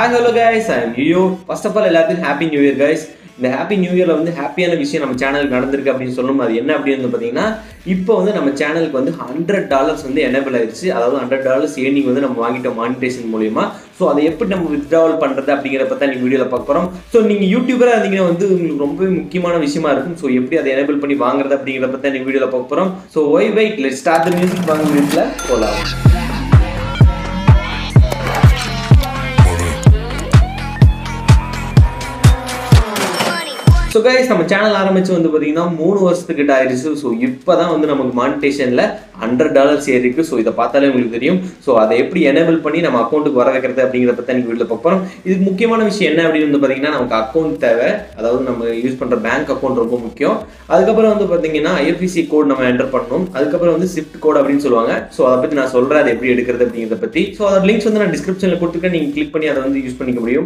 hi hello guys I am you first of all எல்லாத்துக்கும் happy new year guys இந்த happy new இயரில் வந்து ஹாப்பியான விஷயம் நம்ம சேனலுக்கு நடந்திருக்கு அப்படின்னு சொல்லணும் அது என்ன அப்படின்னு வந்து பார்த்தீங்கன்னா இப்போ வந்து நம்ம சேனலுக்கு வந்து ஹண்ட்ரட் டாலர்ஸ் வந்து எனேபிள் ஆயிடுச்சு அதாவது ஹண்ட்ரட் டாலர்ஸ் ஏர்னிங் வந்து நம்ம வாங்கிட்டோம் மானிட்டேஷன் மூலியமா ஸோ அதை எப்படி நம்ம வித்ட்ராவல் பண்ணுறது அப்படிங்கிறத பற்றி நீங்கள் வீடியோவில் பார்க்க போகிறோம் ஸோ நீங்கள் யூடியூபராக இருந்தீங்கன்னா வந்து உங்களுக்கு ரொம்பவே முக்கியமான விஷயமா இருக்கும் ஸோ எப்படி அதை எனேபிள் பண்ணி வாங்குறது அப்படிங்கிறத பற்றி நீங்கள் வீடியோவில் பார்க்க போகிறோம் so why wait let start the music வாங்க வீட்டில் போகலாம் ஸோ கைஸ் நம்ம சேனல் ஆரம்பிச்சு வந்து பார்த்தீங்கன்னா மூணு வருஷத்துக்கிட்ட ஆயிடுச்சு ஸோ இப்போ தான் வந்து நமக்கு மானிட்டேஷனில் ஹண்ட்ரட் டாலர்ஸ் ஏறிருக்கு ஸோ இதை பார்த்தாலே உங்களுக்கு தெரியும் ஸோ அதை எப்படி எனேபிள் பண்ணி நம்ம அக்கௌண்ட்டுக்கு வர வைக்கிறது அப்படிங்கிறத பற்றி நீங்கள் வீட்டில் பார்ப்போம் இதுக்கு முக்கியமான விஷயம் என்ன அப்படின்னு வந்து பார்த்தீங்கன்னா நமக்கு அக்கௌண்ட் தேவை அதாவது நம்ம யூஸ் பண்ணுற பேங்க் அக்கௌண்ட் ரொம்ப முக்கியம் அதுக்கப்புறம் வந்து பார்த்தீங்கன்னா ஐஎஃப்இசி கோட் நம்ம என்டர் பண்ணணும் அதுக்கப்புறம் வந்து ஸ்விஃப்ட் கோட் அப்படின்னு சொல்லுவாங்க ஸோ அதை பற்றி நான் சொல்கிறேன் அதை எப்படி எடுக்கிறது அப்படிங்கிறத பற்றி ஸோ அதோட லிங்க்ஸ் வந்து நான் டிஸ்கிரிப்ஷனில் கொடுத்துருக்கேன் நீங்கள் கிளிக் பண்ணி அதை வந்து யூஸ் பண்ணிக்க முடியும்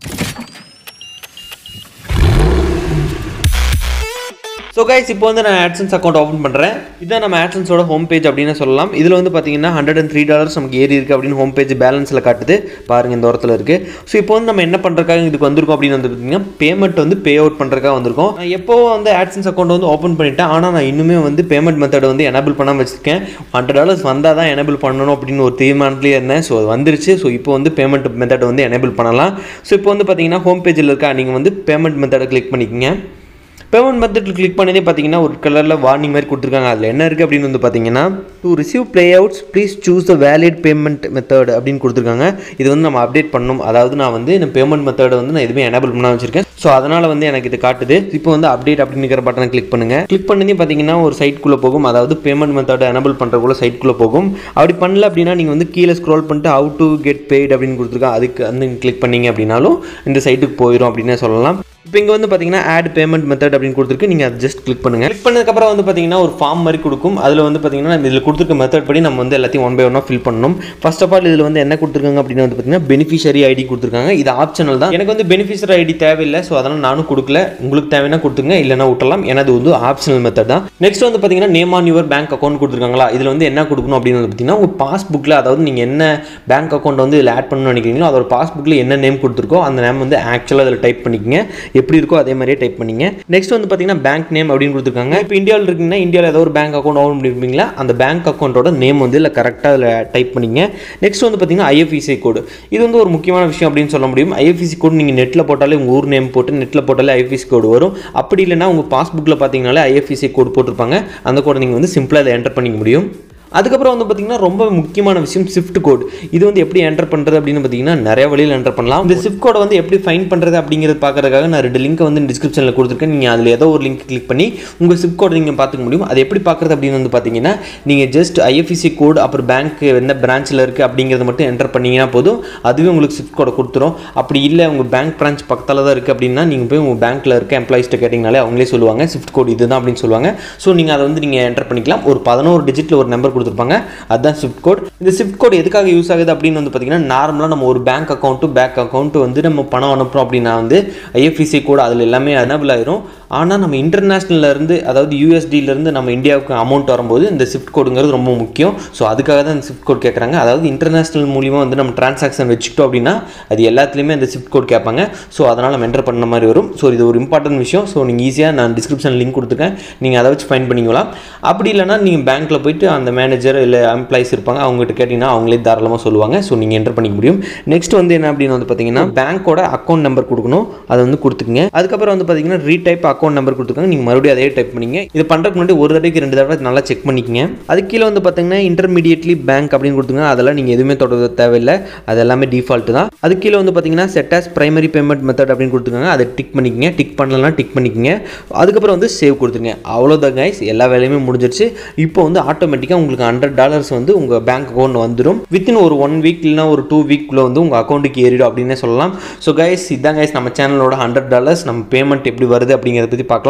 ஸோ கைஸ் இப்போ வந்து நான் AdSense அக்கௌண்ட் ஓப்பன் பண்ணுறேன் இதான் நம்ம AdSenseோட ஹோம் பேஜ் அப்படின்னு சொல்லலாம் இதில் வந்து பார்த்தீங்கன்னா ஹண்ட்ரட் அண்ட் த்ரீ டாலர்ஸ் நமக்கு ஏறி இருக்குது அப்படின்னு ஹோம் பேஜ் பேலன்ஸில் காட்டுது பாருங்கள் இந்த இடத்துல இருக்குது ஸோ இப்போ வந்து நம்ம என்ன பண்ணுறதுக்காக இதுக்கு வந்திருக்கோம் அப்படின்னு வந்து பார்த்தீங்கன்னா பேமெண்ட் வந்து பே அவுட் பண்ணுறதுக்காக வந்திருக்கோம் நான் எப்போ வந்து AdSense அக்கௌண்ட் வந்து ஓப்பன் பண்ணிட்டேன் ஆனால் நான் இன்னுமே வந்து பேமெண்ட் மெத்தட் வந்து எனபிள் பண்ணாமல் வச்சிருக்கேன் ஹண்ட்ரட் டாலர்ஸ் வந்தால் தான் எனபிள் பண்ணணும் அப்படின்னு ஒரு தீர்மானத்துலேயே இருந்தேன் ஸோ அது வந்துருச்சு ஸோ இப்போ வந்து பேமெண்ட் மெத்தட் வந்து எனபிள் பண்ணலாம் ஸோ இப்போ வந்து பார்த்தீங்கன்னா ஹோம் பேஜில் இருக்கா நீங்கள் வந்து பேமெண்ட் மெத்தடை கிளிக் பண்ணிக்கோங்க பேமெண்ட் மெத்தட் கிளிக் பண்ணதே பார்த்தீங்கன்னா ஒரு கலரில் வார்னிங் மாதிரி கொடுத்துருக்காங்க அதில் என்ன இருக்குது அப்படின்னு வந்து பார்த்தீங்கன்னா to receive payouts please choose the valid payment method அப்படின்னு கொடுத்துருக்காங்க இது வந்து நம்ம அப்டேட் பண்ணணும் அதாவது நான் வந்து இந்த பேமெண்ட் மெத்தட் வந்து நான் எதுவுமே எனபிள் பண்ண வச்சிருக்கேன் ஸோ அதனால் வந்து எனக்கு இது காட்டுது இப்போ வந்து அப்டேட் அப்படிங்கிற பட்டனை கிளிக் பண்ணுங்கள் கிளிக் பண்ணதே பார்த்தீங்கன்னா ஒரு சைட்குள்ளே போகும் அதாவது பேமெண்ட் மெத்தட் எனபிள் பண்ணுறக்குள்ள சைட்குள்ளே போகும் அப்படி பண்ணல அப்படின்னா நீங்கள் வந்து கீழே ஸ்க்ரோல் பண்ணிட்டு ஹவு டு கெட் பெய்ட் அப்படின்னு கொடுத்துருக்காங்க அதுக்கு வந்து கிளிக் பண்ணீங்க அப்படின்னாலும் இந்த சைட்டுக்கு போயிடும் அப்படின்னே சொல்லலாம் இப்போ இங்கே வந்து பார்த்தீங்கன்னா ஆட் பேமெண்ட் மெத்தட் அப்படின்னு கொடுத்துருக்கு நீங்கள் அதை ஜஸ்ட் கிளிக் பண்ணுங்கள் கிளிக் பண்ணதுக்கப்புறம் வந்து பார்த்தீங்கன்னா ஒரு ஃபார்ம் மாதிரி கொடுக்கும் அதில் வந்து பார்த்தீங்கன்னா இதில் கொடுத்துருக்க மெத்தட் படி நம்ம வந்து எல்லாத்தையும் ஒன் பை ஒன்னாக ஃபில் பண்ணணும் ஃபர்ஸ்ட் ஆஃப் ஆல் இதில் வந்து என்ன கொடுத்துருக்காங்க அப்படின்னு வந்து பார்த்தீங்கன்னா பெனிஃபிஷரி ஐடி கொடுத்துருக்காங்க இது ஆப்ஷனல் தான் எனக்கு வந்து பெனிஃபிஷரி ஐடி தேவையில்லை ஸோ அதனால் நானும் கொடுக்கல உங்களுக்கு தேவைன்னா கொடுத்துங்க இல்லைனா விட்டலாம் ஏன்னா அது வந்து ஆப்ஷனல் மெத்தட் தான் நெக்ஸ்ட் வந்து பார்த்தீங்கன்னா name on your bank account கொடுத்துருக்காங்களா இதில் வந்து என்ன கொடுக்கணும் அப்படின்னு வந்து பார்த்தீங்கன்னா உங்கள் பாஸ்புக்கில் அதாவது நீங்கள் என்ன பேங்க் அக்கௌண்ட் வந்து இதில் ஆட் பண்ணணும்னு நினைக்கிறீங்களோ அதோட பாஸ்புக்கில் என்ன நேம் கொடுத்துருக்கோ அந்த நேம் வந்து ஆக்சுவலாக அதில் டைப் பண்ணிக்கங்க எப்படி இருக்கோ அதே மாதிரியே டைப் பண்ணிங்க நெக்ஸ்ட் வந்து பார்த்தீங்கன்னா பேங்க் நேம் அப்படின்னு கொடுத்துருக்காங்க இப்போ இந்தியாவில் இருக்கீங்கன்னா இந்தியாவில் ஏதோ ஒரு பேங்க் அக்கௌண்ட் ஓப்பன் பண்ணிருப்பீங்களா அந்த பேங்க் அக்கௌண்ட்டோட நேம் வந்து இல்லை கரெக்டாக அதில் டைப் பண்ணிங்க நெக்ஸ்ட் வந்து பார்த்தீங்கன்னா ஐஎஃப்இசி கோடு இது வந்து ஒரு முக்கியமான விஷயம் அப்படின்னு சொல்ல முடியும் ஐஎஃப்இசி கோடு நீங்கள் நெட்டில் போட்டாலே உங்கள் ஊர் நேம் போட்டு நெட்டில் போட்டாலே ஐஎஃப்இசி கோடு வரும் அப்படி இல்லைன்னா உங்கள் பாஸ்புக்கில் பார்த்தீங்கனாலே ஐஎஃப்இசி கோடு போட்டிருப்பாங்க அந்த கோடை நீங்கள் வந்து சிம்பிளாக அதை என்டர் பண்ணிக்க முடியும் அதுக்கப்புறம் வந்து பார்த்தீங்கன்னா ரொம்ப முக்கியமான விஷயம் ஸ்விஃப்ட் கோட் இது வந்து எப்படி என்டர் பண்ணுறது அப்படின்னு பார்த்தீங்கன்னா நிறைய வழியில் என்டர் பண்ணலாம் இந்த ஸ்விஃப்ட் கோடை வந்து எப்படி ஃபைன் பண்ணுறது அப்படிங்கிறது பார்க்கறதுக்காக நான் ரெண்டு லிங்க் வந்து டிஸ்கிரிப்ஷனில் கொடுத்துருக்கேன் நீங்கள் அதில் ஏதோ ஒரு லிங்க் கிளிக் பண்ணி உங்கள் ஸ்விஃப்ட் கோட் நீங்கள் பார்த்துக்க முடியும் அது எப்படி பார்க்குறது அப்படின்னு வந்து பார்த்தீங்கன்னா நீங்கள் ஜஸ்ட் ஐஎஃப்இசி கோட் அப்புறம் பேங்க் எந்த பிரான்ச்சில் இருக்குது அப்படிங்கிறத மட்டும் என்டர் பண்ணீங்கன்னா போதும் அதுவே உங்களுக்கு ஸ்விஃப்ட் கோடை கொடுத்துரும் அப்படி இல்லை உங்கள் பேங்க் பிரான்ச் பக்கத்தில் தான் இருக்குது அப்படின்னா நீங்கள் போய் உங்கள் பேங்க்கில் இருக்க எம்ப்ளாயிஸ்ட்டை கேட்டிங்கனாலே அவங்களே சொல்லுவாங்க ஸ்விஃப்ட் கோட் இதுதான் அப்படின்னு சொல்லுவாங்க ஸோ நீங்கள் அதை வந்து நீங்கள் என்டர் பண்ணிக்கலாம் ஒரு பதினோரு டிஜிட்டில் ஒரு நம்பர் கொடுத்துருப்பாங்க அதுதான் ஸ்விஃப்ட் கோட் இந்த ஸ்விஃப்ட் கோட் எதுக்காக யூஸ் ஆகுது அப்படின்னு வந்து பார்த்தீங்கன்னா நார்மலாக நம்ம ஒரு பேங்க் அக்கௌண்ட்டு பேங்க் அக்கௌண்ட்டு வந்து நம்ம பணம் அனுப்புகிறோம் அப்படின்னா வந்து ஐஎஃப்இசி கோட் அதில் எல்லாமே எனபிள் ஆயிரும் ஆனால் நம்ம இன்டர்நேஷ்னல்ல இருந்து அதாவது யூஎஸ்டியிலேருந்து நம்ம இந்தியாவுக்கு அமௌண்ட் வரும்போது இந்த ஸ்விஃப்ட் கோடுங்கிறது ரொம்ப முக்கியம் ஸோ அதுக்காக தான் இந்த ஸ்விஃப்ட் கோட் கேட்குறாங்க அதாவது இன்டர்நேஷ்னல் மூலியமாக வந்து நம்ம டிரான்சாக்ஷன் வச்சுக்கிட்டோம் அப்படின்னா அது எல்லாத்துலேயுமே அந்த ஸ்விஃப்ட் கோட் கேட்பாங்க ஸோ அதனால் நம்ம என்டர் பண்ண மாதிரி வரும் ஸோ இது ஒரு இம்பார்ட்டன்ட் விஷயம் ஸோ நீங்கள் ஈஸியாக நான் டிஸ்கிரிப்ஷன் லிங்க் கொடுத்துருக்கேன் நீங்கள் அதை வச்சு ஃபைன் பண்ணிக்கலாம் அப்படி இல்லைனா நீங்கள் பேங்க்கில் போயிட்டு அந்த மேனேஜர் இல்லை எம்ப்ளாயிஸ் இருப்பாங்க அவங்ககிட்ட கேட்டிங்கன்னா அவங்களே தாராளமாக சொல்லுவாங்க ஸோ நீங்கள் என்டர் பண்ணிக்க முடியும் நெக்ஸ்ட் வந்து என்ன அப்படின்னு வந்து பார்த்தீங்கன்னா பேங்க்கோட அக்கௌண்ட் நம்பர் கொடுக்கணும் அதை வந்து கொடுத்துக்குங்க அதுக்கப்புறம் வந்து பார்த்தீங்கன்னா ரீடைப் அக்கௌண்ட் நம்பர் கொடுத்துருக்காங்க நீங்கள் மறுபடியும் அதே டைப் பண்ணிங்க இது பண்ணுறதுக்கு முன்னாடி ஒரு தடவைக்கு ரெண்டு தடவை நல்லா செக் பண்ணிக்கங்க அது கீழே வந்து பார்த்தீங்கன்னா இன்டர்மீடியட்லி பேங்க் அப்படின்னு கொடுத்துங்க அதெல்லாம் நீங்கள் எதுவுமே தொடர தேவையில்லை அது எல்லாமே டிஃபால்ட் தான் அது கீழே வந்து பார்த்தீங்கன்னா set as primary payment method அப்படின்னு கொடுத்துருக்காங்க அதை டிக் பண்ணிக்கங்க டிக் பண்ணலாம் டிக் பண்ணிக்கங்க அதுக்கப்புறம் வந்து சேவ் கொடுத்துருங்க அவ்வளோதான் கைஸ் எல்லா வேலையுமே முடிஞ்சிருச்சு இப்போ வந்து ஆட்டோமேட்டிக்காக உங்களுக்கு ஹண்ட்ரட் டாலர்ஸ் வந்து உங்கள் பேங்க் அக்கௌண்ட் வந்துடும் வித்தின் ஒரு ஒன் வீக் இல்லைனா ஒரு டூ வீக்குள்ளே வந்து உங்கள் அக்கௌண்ட்டுக்கு ஏறிடும் அப்படின்னே சொல்லலாம் ஸோ கைஸ் இதான் கைஸ் நம்ம சேனலோட ஹண்ட்ரட் டாலர்ஸ் நம்ம பேமெண்ட் எப்படி வருது அப்படிங்கிறத பற்றி பார்க்கலாம்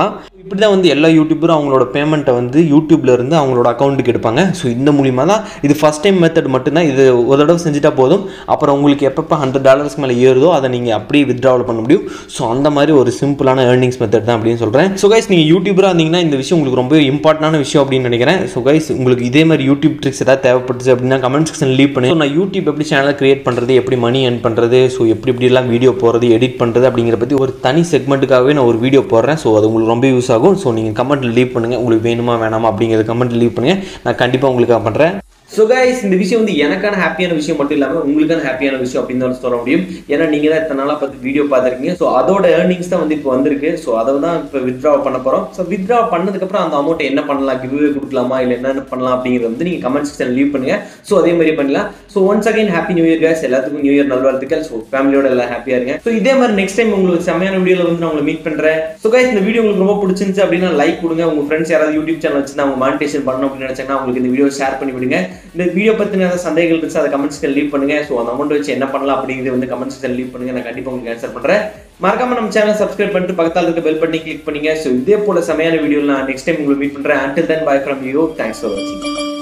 இப்படி தான் வந்து எல்லா யூடியூபரும் அவங்களோட பேமெண்ட்டை வந்து யூடியூப்ல இருந்து அவங்களோட அக்கௌண்ட்டுக்கு எடுப்பாங்க ஸோ இந்த மூலியமாக தான் இது ஃபஸ்ட் டைம் மெத்தட் மட்டும்தான் இது ஒரு தடவை செஞ்சுட்டா போதும் அப்புறம் உங்களுக்கு எப்பப்போ ஹண்ட்ரட் டாலர்ஸ்க்கு மேலே ஏறுதோ அதை நீங்கள் அப்படியே வித்ட்ராவல் பண்ண முடியும் ஸோ அந்த மாதிரி ஒரு சிம்பிளான ஏர்னிங்ஸ் மெத்தட் தான் அப்படின்னு சொல்கிறேன் ஸோ கைஸ் நீங்கள் யூடியூபராக இருந்தீங்கன்னா இந்த விஷயம் உங்களுக்கு ரொம்ப இம்பார்ட்டன்டான விஷயம் அப்படின்னு நினைக்கிறேன் ஸோ கைஸ் உங்களுக்கு இதே மாதிரி யூடியூப் ட்ரிக்ஸ் ஏதாவது தேவைப்பட்டுச்சு அப்படின்னா கமெண்ட் செக்ஷன் லீவ் பண்ணி So, நான் யூடியூப் எப்படி சேனல் கிரியேட் பண்ணுறது எப்படி மணி earn பண்ணுறது ஸோ எப்படி எப்படிலாம் வீடியோ போகிறது எடிட் பண்ணுறது அப்படிங்கிற பற்றி ஒரு தனி செக்மெண்ட்டுக்காகவே நான் ஒரு வீடியோ போடுறேன் ஸோ அது உங்களுக்கு ரொம்ப யூஸ் ஆகும் ஸோ நீங்கள் கமெண்ட்டில் லீவ் பண்ணுங்கள் உங்களுக்கு வேணுமா வேணாமா அப்படிங்கிறத கமெண்ட் லீவ் பண்ணுங்கள் நான் கண்டிப்பாக உங்களுக்கு பண்ணுறேன் ஸோ கைஸ் இந்த விஷயம் வந்து எனக்கான ஹாப்பியான விஷயம் மட்டும் இல்லாமல் உங்களுக்கான ஹாப்பியான விஷயம் அப்படின்னு தான் சொல்ல முடியும் ஏன்னா நீங்கள் தான் இத்தனை நாளாக பார்த்து வீடியோ பார்த்துருக்கீங்க ஸோ அதோட ஏர்னிங்ஸ் தான் வந்து இப்போ வந்திருக்கு ஸோ அதை தான் இப்போ வித்ட்ரா பண்ண போகிறோம் ஸோ வித்ட்ரா பண்ணதுக்கப்புறம் அந்த அமௌண்ட்டை என்ன பண்ணலாம் கிவ்வே கொடுக்கலாமா இல்லை என்னென்ன பண்ணலாம் அப்படிங்கிறது வந்து நீங்கள் கமெண்ட் செக்ஷன் லீவ் பண்ணுங்க ஸோ அதே மாதிரி பண்ணலாம் so once again happy new year guys எல்லாத்துக்கும் நியூ இயர் நல்வாழ்த்துக்கள் ஸோ ஃபேமிலியோட எல்லாம் ஹாப்பியாக இருங்க ஸோ இதே மாதிரி நெக்ஸ்ட் டைம் உங்களுக்கு செம்மையான வீடியோவில் வந்து நான் உங்களை மீட் பண்ணுறேன் ஸோ கைஸ் இந்த வீடியோ உங்களுக்கு ரொம்ப பிடிச்சிருந்துச்சு அப்படின்னா லைக் கொடுங்க உங்கள் ஃப்ரெண்ட்ஸ் யாராவது யூடியூப் சேனல் வச்சு அவங்க மானிட்டேஷன் பண்ணணும் அப்படின்னு நினைச்சாங்கன்னா உங்களுக்கு இந்த வீடியோ ஷேர் பண்ணி விடுங்க இந்த வீடியோ பற்றின ஏதாவது சந்தேகங்கள் இருந்துச்சு அதை கமெண்ட் செக்ஷன் லீவ் பண்ணுங்க ஸோ அந்த அமௌண்ட் வச்சு என்ன பண்ணலாம் அப்படிங்கிறது வந்து கமெண்ட் செக்ஷன் லீவ் பண்ணுங்க நான் கண்டிப்பாக உங்களுக்கு ஆன்சர் பண்ணுறேன் மறக்காம நம்ம சேனல் சப்ஸ்கிரைப் பண்ணிட்டு பக்கத்தால் இருக்க பெல் பண்ணி கிளிக் பண்ணுங்க ஸோ இதே போல செமையான வீடியோ நான் நெக்ஸ்ட் டைம் உங்களுக்கு மீட் பண்ணுறேன் until then bye from you thanks for வாட்சிங்